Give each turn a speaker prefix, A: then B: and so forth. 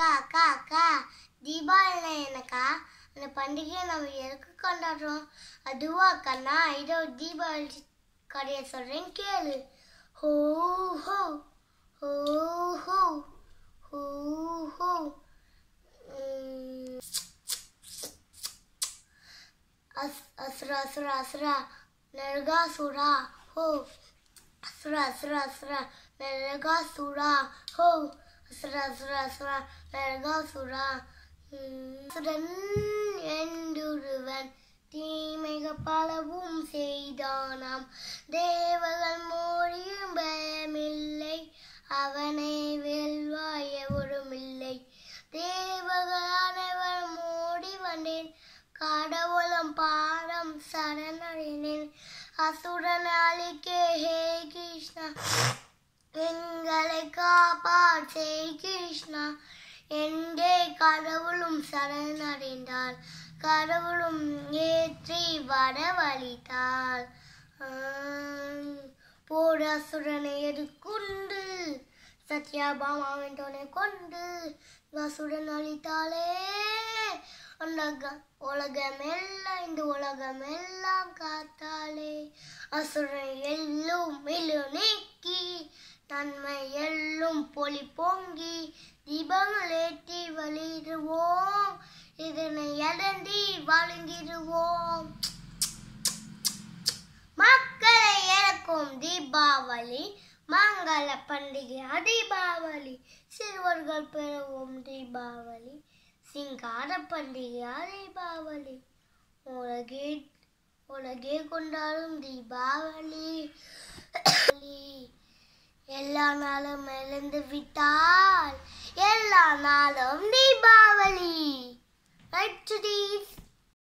A: அக்கா அக்கா அக்கா தீபாவளி என்னக்கா அந்த பண்டிகையை நம்ம எதுக்கு கொண்டாடுறோம் அதுவா கண்ணா இதோ தீபாவளி கதையை சொல்றேன் கேளு ஹோ ஹோ ஹோ ஹோ ஹோ ஹோ உம். அஸ் அசுரா அசுரா அசுரா நரகாசுரா ஹோ அசுரா அசுரா அசுரா நரகாசுரா ஹோ அசுரா அசுரா அசுரா நரகாசுரா உம். அசுரன் என்றுருவன் தீமைகள் பலவும் செய்தானாம் தேவர்கள் மோடியும் பயமில்லை அவனை வெல்வாய் எவரும் இல்லை தேவர்கள் அனைவரும் ஓடி வந்தேன் கடவுளம் பாடம் சரணடைனேன் அசுரன் அழிக்கே ஹே கிருஷ்ணா எங்களை காப்பாற்றே கிருஷ்ணா என்றே கடவுளும் சரணடைந்தாள் கடவுளும் ஏற்றி வரவழித்தாள் ஆம், போடு அசுரனை எதிர்கொண்டு சத்யாபாமாவின் துணை கொண்டு அசுரன் அழித்தாளே அந்த க- உலகமெல்லாம் இந்த உலகமெல்லாம் காத்தாளே அசுரன் எல்லும் இழு நீக்கி நன்மை எல்லும் பொலி பொங்கி தீபங்கள் ஏற்றி வழிடுவோம் இதனை அடந்தி வழங்கிடுவோம் மக்களை இறக்கும் தீபாவளி மங்கள பண்டிகை தீபாவளி சிறுவர்கள் பெறுவோம் தீபாவளி சிங்கார பண்டிகை தீபாவளி உலகே உலகே கொண்டாடும் தீபாவளி எல்லா நாளும் எழுந்து விட்டால் எல்லா நாளும் தீபாவளி ரைட்